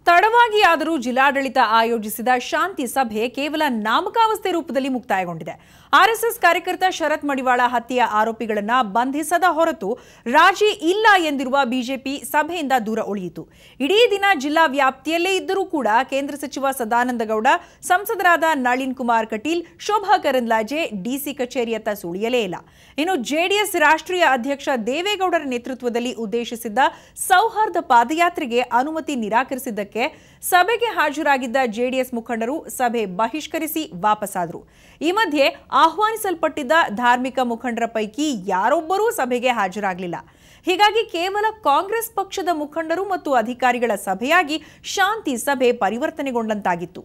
ತಡವಾಗಿ ಆದರೂ ಜಿಲ್ಲಾಡಳಿತ ಆಯೋಜಿಸಿದ ಶಾಂತಿ ಸಭೆ ಕೇವಲ ನಾಮಕಾವಸ್ಥೆ ರೂಪದಲ್ಲಿ ಮುಕ್ತಾಯಗೊಂಡಿದೆ ಆರ್ಎಸ್ಎಸ್ ಕಾರ್ಯಕರ್ತ ಶರತ್ ಮಡಿವಾಳ ಹತ್ಯೆಯ ಆರೋಪಿಗಳನ್ನ ಬಂಧಿಸದ ಹೊರತು ರಾಜಿ ಇಲ್ಲ ಎಂದಿರುವ ಬಿಜೆಪಿ ಸಭೆಯಿಂದ ದೂರ ಉಳಿಯಿತು ಇಡೀ ದಿನ ಜಿಲ್ಲಾ ವ್ಯಾಪ್ತಿಯಲ್ಲೇ ಇದ್ದರೂ ಕೂಡ ಕೇಂದ್ರ ಸಚಿವ ಸದಾನಂದ ಗೌಡ ಸಂಸದರಾದ ನಳಿನ್ ಕುಮಾರ್ ಕಟೀಲ್ ಶೋಭಾ ಕರಂದ್ಲಾಜೆ ಡಿಸಿ ಕಚೇರಿಯತ್ತ ಸುಳಿಯಲೇ ಇಲ್ಲ ಇನ್ನು ಜೆಡಿಎಸ್ ರಾಷ್ಟ್ರೀಯ ಅಧ್ಯಕ್ಷ ದೇವೇಗೌಡರ ನೇತೃತ್ವದಲ್ಲಿ ಉದ್ದೇಶಿಸಿದ್ದ ಸೌಹಾರ್ದ ಪಾದಯಾತ್ರೆಗೆ ಅನುಮತಿ ನಿರಾಕರಿಸಿದ್ದಕ್ಕೆ ಸಭೆಗೆ ಹಾಜರಾಗಿದ್ದ ಜೆಡಿಎಸ್ ಮುಖಂಡರು ಸಭೆ ಬಹಿಷ್ಕರಿಸಿ ವಾಪಸ್ಸಾದರು ಈ ಮಧ್ಯೆ ಆಹ್ವಾನಿಸಲ್ಪಟ್ಟಿದ್ದ ಧಾರ್ಮಿಕ ಮುಖಂಡರ ಪೈಕಿ ಯಾರೊಬ್ಬರೂ ಸಭೆಗೆ ಹಾಜರಾಗಲಿಲ್ಲ ಹೀಗಾಗಿ ಕೇವಲ ಕಾಂಗ್ರೆಸ್ ಪಕ್ಷದ ಮುಖಂಡರು ಮತ್ತು ಅಧಿಕಾರಿಗಳ ಸಭೆಯಾಗಿ ಶಾಂತಿ ಸಭೆ ಪರಿವರ್ತನೆಗೊಂಡಂತಾಗಿತ್ತು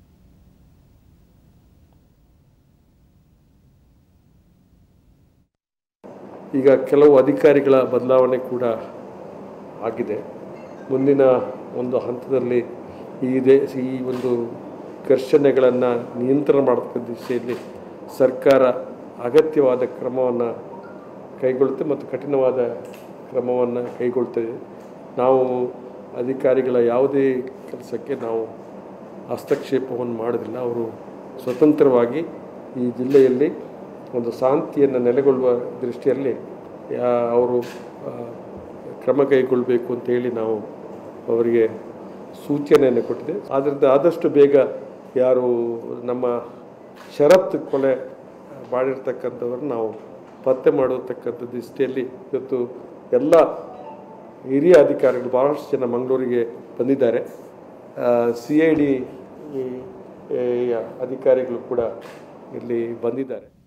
ಈಗ ಕೆಲವು ಅಧಿಕಾರಿಗಳ ಬದಲಾವಣೆ ಕೂಡ ಆಗಿದೆ ಮುಂದಿನ ಒಂದು ಹಂತದಲ್ಲಿ ಈ ದೇಶ ಈ ಒಂದು ಘರ್ಷಣೆಗಳನ್ನು ನಿಯಂತ್ರಣ ಮಾಡತಕ್ಕ ದಿಶೆಯಲ್ಲಿ ಸರ್ಕಾರ ಅಗತ್ಯವಾದ ಕ್ರಮವನ್ನು ಕೈಗೊಳ್ಳುತ್ತೆ ಮತ್ತು ಕಠಿಣವಾದ ಕ್ರಮವನ್ನು ಕೈಗೊಳ್ತದೆ ನಾವು ಅಧಿಕಾರಿಗಳ ಯಾವುದೇ ಕೆಲಸಕ್ಕೆ ನಾವು ಹಸ್ತಕ್ಷೇಪವನ್ನು ಮಾಡೋದಿಲ್ಲ ಅವರು ಸ್ವತಂತ್ರವಾಗಿ ಈ ಜಿಲ್ಲೆಯಲ್ಲಿ ಒಂದು ಶಾಂತಿಯನ್ನು ನೆಲೆಗೊಳ್ಳುವ ದೃಷ್ಟಿಯಲ್ಲಿ ಯಾ- ಅವರು ಆ, ಕ್ರಮ ಕೈಗೊಳ್ಳಬೇಕು ಅಂತೇಳಿ ನಾವು ಅವರಿಗೆ ಸೂಚನೆಯನ್ನು ಕೊಟ್ಟಿದೆ ಆದ್ದರಿಂದ ಆದಷ್ಟು ಬೇಗ ಯಾರು ನಮ್ಮ ಶರತ್ ಕೊಲೆ ಮಾಡಿರ್ತಕ್ಕಂಥವ್ರನ್ನ ನಾವು ಪತ್ತೆ ಮಾಡತಕ್ಕಂಥ ದೃಷ್ಟಿಯಲ್ಲಿ ಇವತ್ತು ಎಲ್ಲ ಹಿರಿಯ ಅಧಿಕಾರಿಗಳು ಭಾಳಷ್ಟು ಜನ ಮಂಗಳೂರಿಗೆ ಬಂದಿದ್ದಾರೆ ಸಿ ಐ ಡಿ ಅಧಿಕಾರಿಗಳು ಕೂಡ ಇಲ್ಲಿ ಬಂದಿದ್ದಾರೆ